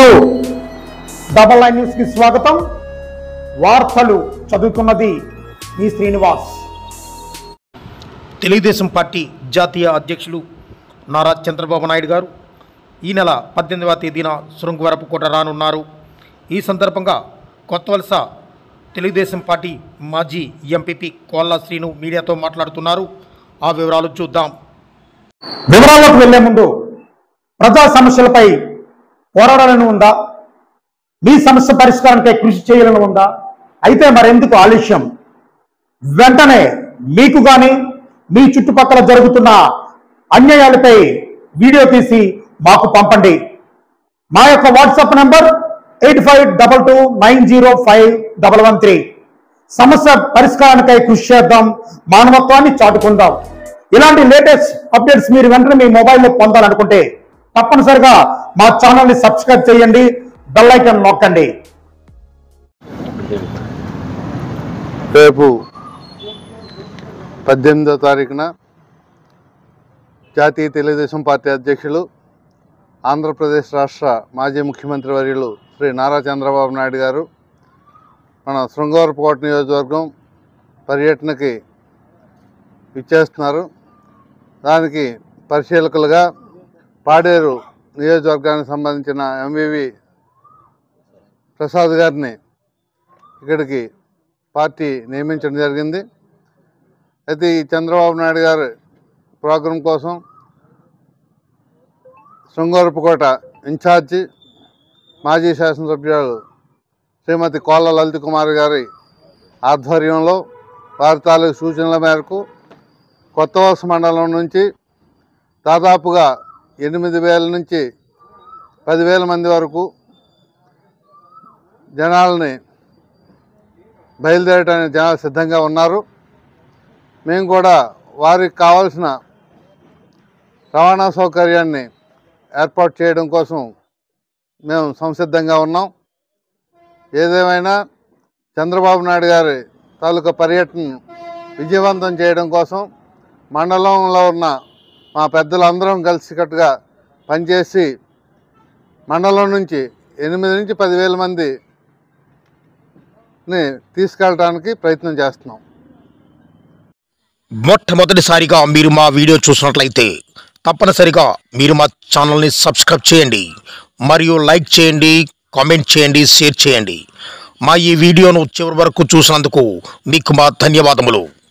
to double nine news కి స్వాగతం వార్తలు చదువుతున్నది మీ శ్రీనివాస్ తెలుగుదేశం పార్టీ జాతీయ అధ్యక్షులు నారా చంద్రబాబు నాయుడు గారు ఈ నెల పద్దెనిమిదవ తేదీన శృంగవరపుకోట రానున్నారు ఈ సందర్భంగా కొత్తవలస తెలుగుదేశం పార్టీ మాజీ ఎంపీపీ కోల్లా శ్రీను మీడియాతో మాట్లాడుతున్నారు ఆ వివరాలు చూద్దాం వివరాల్లోకి వెళ్లే ముందు ప్రజా సమస్యలపై పోరాడాలని ఉందా మీ సమస్య పరిష్కారానికై కృషి చేయాలని ఉందా అయితే మరెందుకు ఆలస్యం వెంటనే మీకు గాని మీ చుట్టుపక్కల జరుగుతున్న అన్యాయాలపై వీడియో తీసి మాకు పంపండి మా యొక్క WhatsApp number eight five double two nine zero five double one three సమస్య పరిష్కారానికై కృషి చేద్దాం మానవత్వాన్ని చాటుకుందాం ఇలాంటి లేటెస్ట్ అప్డేట్స్ మీరు వెంటనే మీ మొబైల్లో పొందాలనుకుంటే తప్పనిసరిగా మా ఛానల్ని సబ్స్క్రైబ్ చేయండి బెల్ ఐకాన్ నొక్కండి రేపు పద్దెనిమిదో తారీఖున జాతీయ తెలుగుదేశం పార్టీ అధ్యక్షులు ఆంధ్రప్రదేశ్ రాష్ట్ర మాజీ ముఖ్యమంత్రి వర్యులు శ్రీ నారా చంద్రబాబు నాయుడు గారు మన శృంగవరపుకోట నియోజకవర్గం పర్యటనకి ఇచ్చేస్తున్నారు దానికి పరిశీలకులుగా పాడేరు నియోజకవర్గానికి సంబంధించిన ఎంవివి ప్రసాద్ గారిని ఇక్కడికి పార్టీ నియమించడం జరిగింది అయితే ఈ చంద్రబాబు నాయుడు గారి ప్రోగ్రాం కోసం శృంగవరపుకోట ఇన్ఛార్జి మాజీ శాసనసభ్యులు శ్రీమతి కోళ్ళ లలిత కుమార్ గారి ఆధ్వర్యంలో వారి తాలూకు సూచనల మేరకు కొత్త వలస మండలం నుంచి దాదాపుగా ఎనిమిది వేల నుంచి పదివేల మంది వరకు జనాల్ని బయలుదేరడానికి జనాలు సిద్ధంగా ఉన్నారు మేము కూడా వారికి కావాల్సిన రవాణా సౌకర్యాన్ని ఏర్పాటు చేయడం కోసం మేము సంసిద్ధంగా ఉన్నాం ఏదేమైనా చంద్రబాబు నాయుడు గారి తాలూకా పర్యటన విజయవంతం చేయడం కోసం మండలంలో ఉన్న మా పెద్దలందరం కలిసికట్టుగా పనిచేసి మండలం నుంచి ఎనిమిది నుంచి పదివేల మంది ని తీసుకెళ్ళడానికి ప్రయత్నం చేస్తున్నాం మొట్టమొదటిసారిగా మీరు మా వీడియో చూసినట్లయితే తప్పనిసరిగా మీరు మా ఛానల్ని సబ్స్క్రైబ్ చేయండి మరియు లైక్ చేయండి కామెంట్ చేయండి షేర్ చేయండి మా ఈ వీడియోను చివరి వరకు చూసినందుకు మీకు మా ధన్యవాదములు